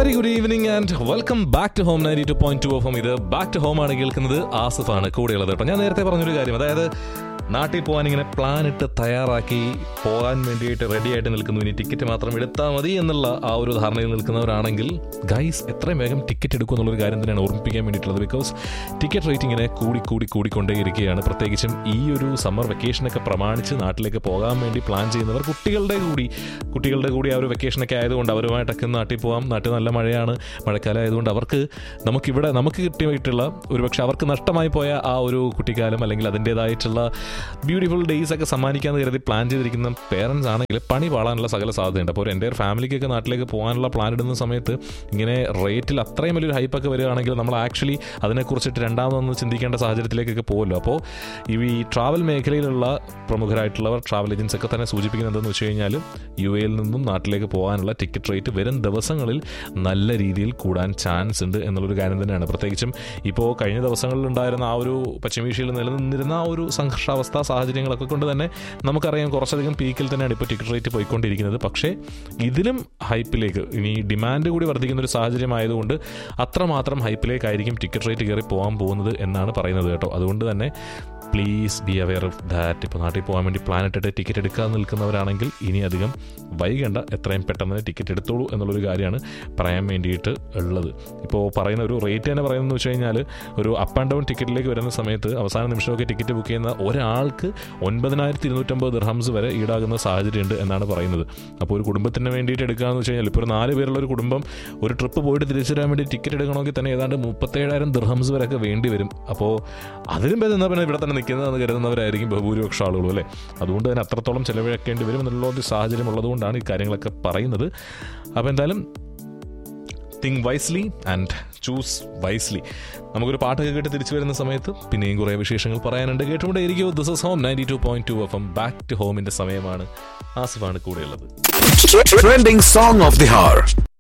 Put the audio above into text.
Very good evening and welcome back to home ninety two point two of ഇത് back to home ആണ് കേൾക്കുന്നത് ആസിഫാണ് കൂടെയുള്ളത് കേട്ടോ ഞാൻ നേരത്തെ പറഞ്ഞൊരു കാര്യം അതായത് നാട്ടിൽ പോകാൻ ഇങ്ങനെ പ്ലാൻ ഇട്ട് തയ്യാറാക്കി പോകാൻ വേണ്ടിയിട്ട് റെഡി ആയിട്ട് നിൽക്കുന്നു ഇനി ടിക്കറ്റ് മാത്രം എടുത്താൽ മതി എന്നുള്ള ആ ഒരു ധാരണയിൽ നിൽക്കുന്നവരാണെങ്കിൽ ഗൈസ് എത്രയും വേഗം ടിക്കറ്റ് എടുക്കും എന്നുള്ളൊരു കാര്യം തന്നെയാണ് ഓർമ്മിപ്പിക്കാൻ വേണ്ടിയിട്ടുള്ളത് ബിക്കോസ് ടിക്കറ്റ് റേറ്റ് ഇങ്ങനെ കൂടി കൂടി കൂടിക്കൊണ്ടേയിരിക്കുകയാണ് പ്രത്യേകിച്ചും ഈ ഒരു സമ്മർ വെക്കേഷനൊക്കെ പ്രമാണിച്ച് നാട്ടിലേക്ക് പോകാൻ വേണ്ടി പ്ലാൻ ചെയ്യുന്നവർ കുട്ടികളുടെ കൂടി കുട്ടികളുടെ കൂടി ആ ഒരു വെക്കേഷനൊക്കെ ആയതുകൊണ്ട് അവരുമായിട്ടൊക്കെ നാട്ടിൽ പോകാം നാട്ടിൽ നല്ല മഴയാണ് മഴക്കാലം ആയതുകൊണ്ട് അവർക്ക് നമുക്കിവിടെ നമുക്ക് കിട്ടിയിട്ടുള്ള ഒരുപക്ഷെ അവർക്ക് നഷ്ടമായി പോയ ആ ഒരു കുട്ടിക്കാലം അല്ലെങ്കിൽ അതിൻ്റേതായിട്ടുള്ള ബ്യൂട്ടിഫുൾ ഡേയ്സ് ഒക്കെ സമ്മാനിക്കാന്ന് കരുതി പ്ലാൻ ചെയ്തിരിക്കുന്ന പേരൻസ് ആണെങ്കിൽ പണി പാളാനുള്ള സകല സാധ്യതയുണ്ട് അപ്പോൾ ഒരു എൻ്റെ ഫാമിലിക്കൊക്കെ നാട്ടിലേക്ക് പോകാനുള്ള പ്ലാൻ ഇടുന്ന സമയത്ത് ഇങ്ങനെ റേറ്റിൽ അത്രയും വലിയൊരു ഹൈപ്പൊക്കെ വരികയാണെങ്കിൽ നമ്മൾ ആക്ച്വലി അതിനെക്കുറിച്ചിട്ട് രണ്ടാമതൊന്ന് ചിന്തിക്കേണ്ട സാഹചര്യത്തിലേക്കൊക്കെ പോകുമല്ലോ അപ്പോൾ ഈ ട്രാവൽ മേഖലയിലുള്ള പ്രമുഖരായിട്ടുള്ളവർ ട്രാവൽ ഏജൻസ് ഒക്കെ തന്നെ സൂചിപ്പിക്കുന്നത് എന്താണെന്ന് വെച്ച് കഴിഞ്ഞാൽ യു എയിൽ നിന്നും നാട്ടിലേക്ക് പോകാനുള്ള ടിക്കറ്റ് റേറ്റ് വരും ദിവസങ്ങളിൽ നല്ല രീതിയിൽ കൂടാൻ ചാൻസ് ഉണ്ട് എന്നുള്ളൊരു കാര്യം തന്നെയാണ് പ്രത്യേകിച്ചും ഇപ്പോൾ കഴിഞ്ഞ ദിവസങ്ങളിൽ ഉണ്ടായിരുന്ന ആ ഒരു പശ്ചിമേഷ്യയിൽ നിലനിന്നിരുന്ന ആ ഒരു സംഘർഷാവസ്ഥ സാഹചര്യങ്ങളൊക്കെ കൊണ്ട് തന്നെ നമുക്കറിയാം കുറച്ചധികം പീക്കിൽ തന്നെയാണ് ഇപ്പോൾ ടിക്കറ്റ് റേറ്റ് പോയിക്കൊണ്ടിരിക്കുന്നത് പക്ഷേ ഇതിലും ഹൈപ്പിലേക്ക് ഇനി ഡിമാൻഡ് കൂടി വർദ്ധിക്കുന്ന ഒരു സാഹചര്യം ആയതുകൊണ്ട് അത്രമാത്രം ഹൈപ്പിലേക്കായിരിക്കും ടിക്കറ്റ് റേറ്റ് കയറി പോകാൻ പോകുന്നത് എന്നാണ് പറയുന്നത് കേട്ടോ അതുകൊണ്ട് തന്നെ please be aware of that ഇപ്പോൾ നാട്ടിൽ പോകാൻ വേണ്ടി പ്ലാൻ ഇട്ടിട്ട് ടിക്കറ്റ് എടുക്കാൻ നിൽക്കുന്നവരാണെങ്കിൽ ഇനി അധികം വൈകേണ്ട എത്രയും പെട്ടെന്ന് തന്നെ ടിക്കറ്റ് എടുത്തോളൂ എന്നുള്ളൊരു കാര്യമാണ് പറയാൻ വേണ്ടിയിട്ട് ഉള്ളത് ഇപ്പോൾ പറയുന്ന ഒരു റേറ്റ് തന്നെ പറയുന്നത് വെച്ച് കഴിഞ്ഞാൽ ഒരു അപ്പ് ആൻഡ് ഡൗൺ ടിക്കറ്റിലേക്ക് വരുന്ന സമയത്ത് അവസാന നിമിഷമൊക്കെ ടിക്കറ്റ് ബുക്ക് ചെയ്യുന്ന ഒരാൾക്ക് ഒൻപതിനായിരത്തി ഇരുന്നൂറ്റമ്പത് ദിർഹംസ് വരെ ഈടാകുന്ന സാഹചര്യമുണ്ട് എന്നാണ് പറയുന്നത് അപ്പോൾ ഒരു കുടുംബത്തിന് വേണ്ടിയിട്ട് എടുക്കുകയെന്ന് വെച്ച് കഴിഞ്ഞാൽ ഇപ്പോൾ ഒരു നാല് പേരുള്ള ഒരു കുടുംബം ഒരു ട്രിപ്പ് പോയിട്ട് തിരിച്ചു വരാൻ വേണ്ടി ടിക്കറ്റ് എടുക്കണമെങ്കിൽ തന്നെ ഏതാണ്ട് മുപ്പത്തേഴായിരം ദിർഹംസ് വരെയൊക്കെ വേണ്ടി വരും അപ്പോൾ അതിലും പേര് എന്നാൽ പിന്നെ ഇവിടെ തന്നെ നിൽക്കുന്നതെന്ന് കരുതുന്നവരായിരിക്കും ബഹുഭൂരിപക്ഷം ആളുകളും അല്ലേ അതുകൊണ്ട് തന്നെ അത്രത്തോളം ചിലവഴിക്കേണ്ടി വരും എന്നുള്ള ഒരു സാഹചര്യം ഉള്ളതുകൊണ്ടാണ് ഈ കാര്യങ്ങളൊക്കെ പറയുന്നത് അപ്പോൾ എന്തായാലും think wisely and choose wisely നമുക്കൊരു പാട്ടൊക്കെ കേട്ട് തിരിച്ചു വരുന്ന സമയത്ത് പിന്നെയും കുറേ വിശേഷങ്ങൾ പറയാനുണ്ട് കേട്ടുകൊണ്ടേ ഇരിക്കുമോ this is home ninety two point two F M back to ഹോമിന്റെ സമയമാണ് ആസിഫാണ് കൂടെയുള്ളത് Trending song of the hour.